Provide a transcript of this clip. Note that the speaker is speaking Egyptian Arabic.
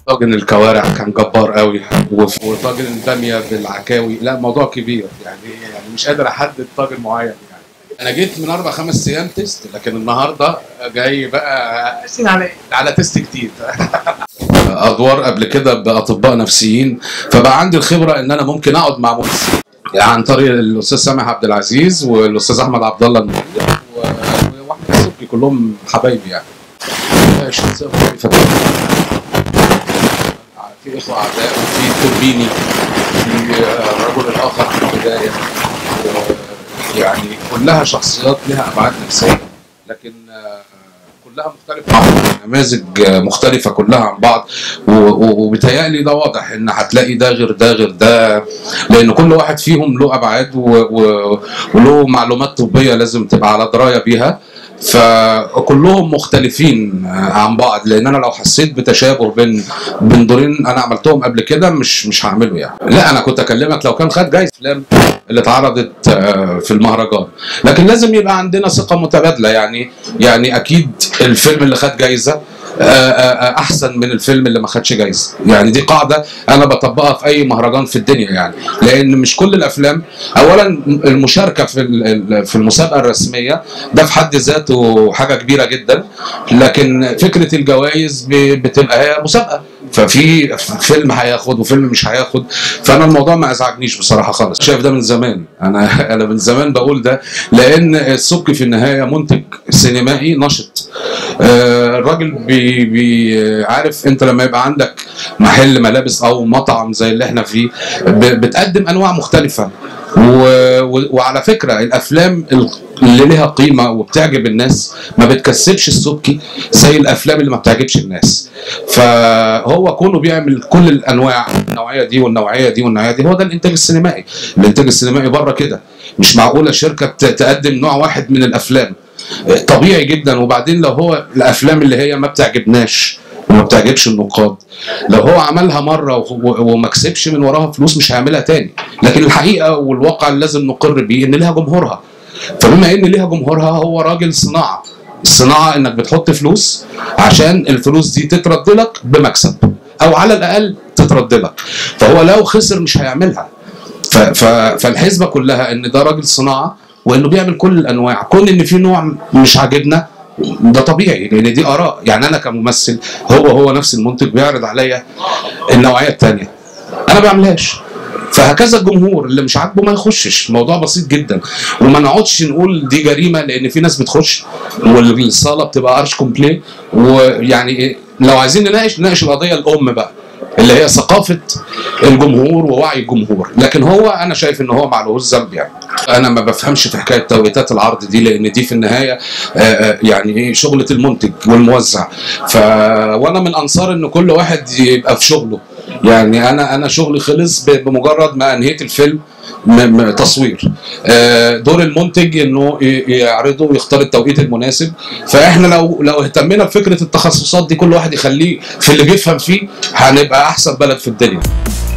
طاجن الكوارع كان جبار قوي وف- وطاجن الباميه بالعكاوي لا موضوع كبير يعني يعني مش قادر احدد طاجن معين يعني انا جيت من اربع خمس ايام تيست لكن النهارده جاي بقى قاسين على على تيست جديد ادوار قبل كده باطباء نفسيين فبقى عندي الخبره ان انا ممكن اقعد مع ممثل يعني عن طريق الاستاذ سامح عبد العزيز والاستاذ احمد عبد الله المنير و- واحمد صبحي كلهم حبايبي يعني الشخصيه مختلفه في اخوه اعداء وفي توربيني في الرجل الاخر في البدايه و- يعني كلها شخصيات لها ابعاد نفسيه لكن آه، كلها مختلفه عن بعض نماذج آه، مختلفه كلها عن بعض و- و- وبيتهيألي ده واضح ان هتلاقي ده غير ده غير ده لان كل واحد فيهم له ابعاد و- و- وله معلومات طبيه لازم تبقى على درايه بيها فكلهم مختلفين عن بعض لان انا لو حسيت بتشابه بين بين دورين انا عملتهم قبل كده مش مش هعمله يعني لا انا كنت اكلمك لو كان خد جايزه افلام اللي اتعرضت آه، في المهرجان لكن لازم يبقى عندنا ثقه متبادله يعني يعني اكيد الفيلم اللي خد جايزه آه، آه، احسن من الفيلم اللي ما خدش جايزه يعني دي قاعده انا بطبقها في اي مهرجان في الدنيا يعني لان مش كل الافلام اولا المشاركه في ال- في المسابقه الرسميه ده في حد ذاته حاجه كبيره جدا لكن فكره الجوائز ب- بتبقى هي مسابقه ففي فيلم هياخد وفيلم مش هياخد فانا الموضوع ما ازعجنيش بصراحه خالص شايف ده من زمان انا انا من زمان بقول ده لان السبكي في النهايه منتج سينمائي نشط آه، الراجل بي بي عارف انت لما يبقى عندك محل ملابس او مطعم زي اللي احنا فيه ب- بتقدم انواع مختلفه و... و... وعلى فكره الافلام ال- اللي ليها قيمه وبتعجب الناس ما بتكسبش السبكي زي الافلام اللي ما بتعجبش الناس فهو كونه بيعمل كل الانواع النوعيه دي والنوعيه دي والنوعيه دي هو ده الانتاج السينمائي الانتاج السينمائي بره كده مش معقوله شركه ت- تقدم نوع واحد من الافلام طبيعي جدا وبعدين لو هو الافلام اللي هي ما بتعجبناش وما بتعجبش النقاد لو هو عملها مره و- و- وما كسبش من وراها فلوس مش هيعملها تاني لكن الحقيقه والواقع اللي لازم نقر بيه ان ليها جمهورها فبما ان ليها جمهورها هو راجل صناعه الصناعه انك بتحط فلوس عشان الفلوس دي تترد لك بمكسب او على الاقل تترد لك فهو لو خسر مش هيعملها ف- ف- فالحسبه كلها ان ده راجل صناعه وانه بيعمل كل الانواع كون ان في نوع مش عاجبنا ده طبيعي لان دي اراء يعني انا كممثل هو هو نفس المنتج بيعرض عليا النوعيه الثانيه انا ما بعملهاش فهكذا الجمهور اللي مش عاجبه ما يخشش الموضوع بسيط جدا وما نقعدش نقول دي جريمه لان في ناس بتخش والصاله بتبقى ارش كومبلي ويعني إيه، لو عايزين نناقش نناقش القضيه الام بقى اللي هي ثقافه الجمهور ووعي الجمهور لكن هو انا شايف ان هو ما عليهوش ذنب يعني انا ما بفهمش في حكايه توقيتات العرض دي لان دي في النهايه آه، آه، يعني ايه شغله المنتج والموزع ف وانا من انصار ان كل واحد يبقى في شغله يعني انا انا شغلي خلص ب- بمجرد ما انهيت الفيلم م- م- تصوير آه، دور المنتج انه ي- يعرضه ويختار التوقيت المناسب فاحنا لو لو اهتمينا بفكره التخصصات دي كل واحد يخليه في اللي بيفهم فيه هنبقى احسن بلد في الدنيا